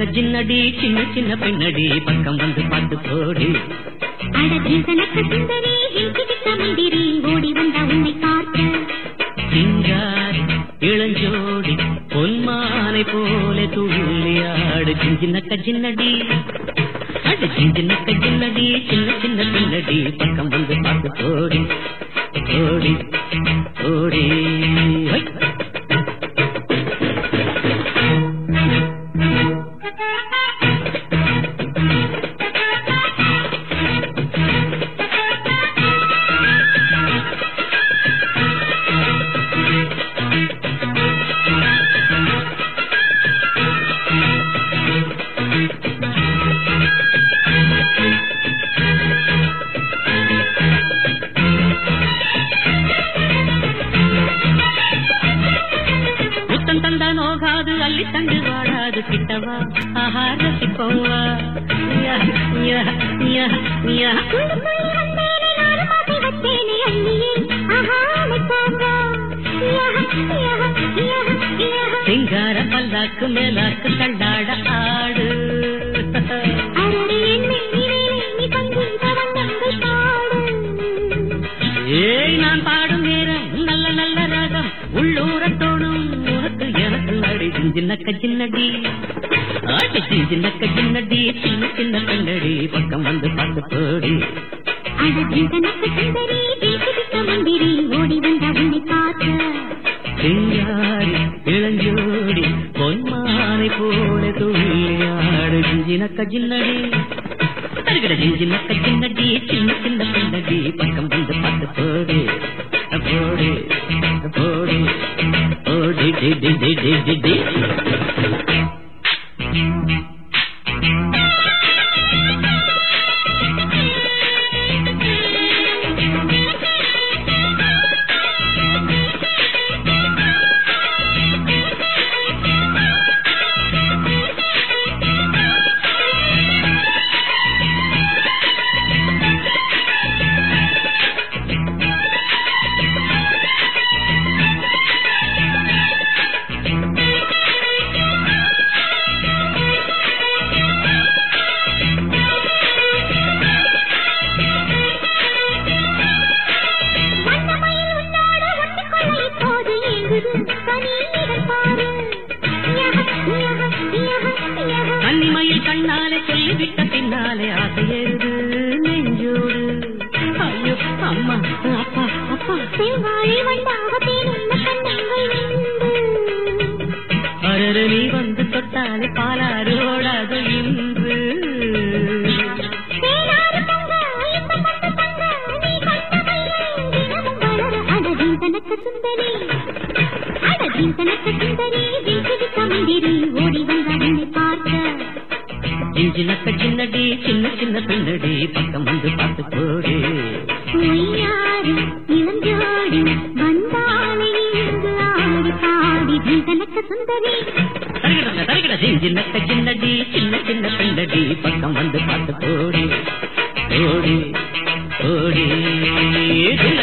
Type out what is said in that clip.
கஜின்னடி சின்ன சின்ன பெண்ணடி பக்கம் வந்து பார்த்து போடி அடகி தனக்கு சுந்தரி ஹிங்கிட்ட மந்திரி ஓடி வந்த உன்னை பார்க்க சிங்காரி இளஞ்சோடி பொன்மானை போல துள்ளியாடு சின்ன கஜின்னடி அடு சின்ன கஜின்னடி சின்ன சின்ன பெண்ணடி பக்கம் வந்து பார்த்து போடி ஓடி ஓடி ஹை. முத்தம் தந்தா நோகாது அள்ளி தண்டு வாடாது கிட்டவா ஆஹா ரசிப்போவா யா, யா, யா, யா. உள்ளுக்குள்ளே வந்தேனே நானும் ஆசை வச்சேனே அள்ளியே ஆஹா அழைப்பாங்க யஹ, யஹ, யஹ, யஹ. சிங்கார பல்லாக்கு மேலாக்கு தள்ளாட ஆடு அருளே என்னை நினைவே நீ சங்கீத வண்ணங்கள் பாடு ஏய் நான் பாடும் நேரம் நல்ல நல்ல ராகம் உள்ளூர தோணும் உனக்கு எனக்கு நடி சின்னக்க சின்னடி ஆடி சின்னக்க சின்னடி சின்ன சின்ன கண்ணடி பக்கம் வந்து பார்த்து போடி அழகி தனக்கு சுந்தரி வீட்டுவிட்ட மந்திரி ஓடி வந்த உன்னை பார்க்க சிங்காரி இளஞ்சோடி பொன்மானை போல துள்ளியாடு சின்னக்க சின்னடி தருகிற சின்னக்க சின்னடி சின்ன சின்ன கண்ணடி பக்கம் வந்து பார்த்து போடி போடி போடி ஓடி டி டி டி டி டி டி வண்ணமயில் உன்னோடு ஒட்டிக்கொள்ள இப்போது ஏங்குது கனீரிடல் பாரு யஹ, யஹ, யஹ, யஹ. கண்ணிமையில் கண்ணாலே சொல்லிவிட்ட பின்னாலே ஆசையேறுது நெஞ்சோடு ஐயோ அம்மா அப்பா அப்பா செவ்வாழை வண்டாக தேனுள்ள கண்ணங்கள் நின்று அரரு நீ வந்து தொட்டாலே பாலாறு ஓடாது இன்று தேனாறு தங்க, இன்பம் வந்து தங்க, நீ கண்ட மையை தினமும் வளர அழகின் தனக்கு சுந்தரி. அழகின் தனக்கு சுந்தரி, வீட்டுவிட்ட மந்திரி, ஓடி வந்த உன்னை பார்க்க. சின்னக்க சின்னடி சின்ன சின்ன பின்னடி பக்கம் வந்து பார்த்து போடி பொய்யாறு, இளஞ்சோடி, வந்தாலே இங்கு ஆடி பாடி, நீ தனக்கு சுந்தரி தருகிட தருகிட சின்னக்க சின்னடி சின்ன சின்ன பின்னடி பக்கம் வந்து பார்த்து போடி ஓடி ஓடி